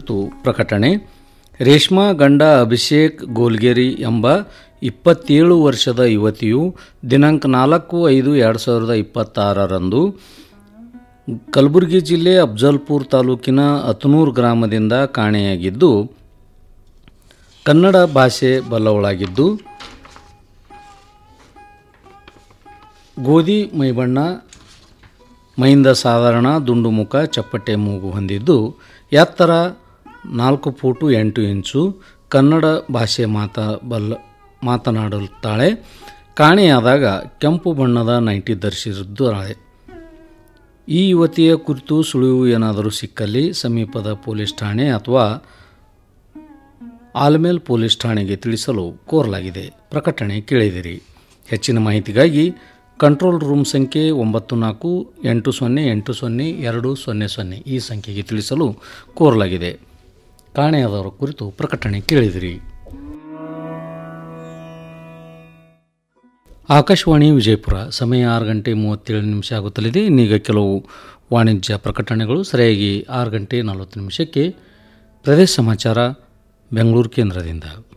ಕುರಿತು ಪ್ರಕಟಣೆ ರೇಷ್ಮಾ ಗಂಡ ಅಭಿಷೇಕ್ ಗೋಲ್ಗೇರಿ ಎಂಬ ಇಪ್ಪತ್ತೇಳು ವರ್ಷದ ಯುವತಿಯು ದಿನಾಂಕ ನಾಲ್ಕು ಐದು ಎರಡು ಸಾವಿರದ ಇಪ್ಪತ್ತಾರರಂದು ಕಲಬುರಗಿ ಜಿಲ್ಲೆ ಅಫ್ಜಲ್ಪುರ್ ತಾಲೂಕಿನ ಅತನೂರು ಗ್ರಾಮದಿಂದ ಕಾಣೆಯಾಗಿದ್ದು ಕನ್ನಡ ಭಾಷೆ ಬಲ್ಲವಳಾಗಿದ್ದು ಗೋಧಿ ಮೈಬಣ್ಣ ಮೈಂದ ಸಾಧಾರಣ ದುಂಡು ಮುಖ ಚಪ್ಪಟೆ ಮೂಗು ಹೊಂದಿದ್ದು ಎತ್ತರ ನಾಲ್ಕು ಫೂಟು ಎಂಟು ಇಂಚು ಕನ್ನಡ ಭಾಷೆ ಮಾತಾ ಬಲ್ಲ ಮಾತನಾಡುತ್ತಾಳೆ ಕಾಣೆಯಾದಾಗ ಕೆಂಪು ಬಣ್ಣದ ನೈಟಿ ಧರಿಸಿದ್ದಾಳೆ ಈ ಯುವತಿಯ ಕುರಿತು ಸುಳಿವು ಏನಾದರೂ ಸಿಕ್ಕಲ್ಲಿ ಸಮೀಪದ ಪೊಲೀಸ್ ಠಾಣೆ ಅಥವಾ ಆಲ್ಮೇಲ್ ಪೊಲೀಸ್ ಠಾಣೆಗೆ ತಿಳಿಸಲು ಕೋರಲಾಗಿದೆ ಪ್ರಕಟಣೆ ಕೇಳಿದಿರಿ ಹೆಚ್ಚಿನ ಮಾಹಿತಿಗಾಗಿ ಕಂಟ್ರೋಲ್ ರೂಮ್ ಸಂಖ್ಯೆ ಒಂಬತ್ತು ನಾಲ್ಕು ಎಂಟು ಸೊನ್ನೆ ಎಂಟು ಸೊನ್ನೆ ಎರಡು ಸೊನ್ನೆ ಸೊನ್ನೆ ಈ ಸಂಖ್ಯೆಗೆ ತಿಳಿಸಲು ಕೋರಲಾಗಿದೆ ಕಾಣೆಯಾದವರ ಕುರಿತು ಪ್ರಕಟಣೆ ಕೇಳಿದಿರಿ ಆಕಾಶವಾಣಿ ವಿಜಯಪುರ ಸಮಯ ಆರು ಗಂಟೆ ಮೂವತ್ತೇಳು ನಿಮಿಷ ಆಗುತ್ತಲಿದೆ ಇನ್ನೀಗ ಕೆಲವು ವಾಣಿಜ್ಯ ಪ್ರಕಟಣೆಗಳು ಸರಿಯಾಗಿ ಆರು ಗಂಟೆ ನಲವತ್ತು ನಿಮಿಷಕ್ಕೆ ಪ್ರದೇಶ ಸಮಾಚಾರ ಬೆಂಗಳೂರು ಕೇಂದ್ರದಿಂದ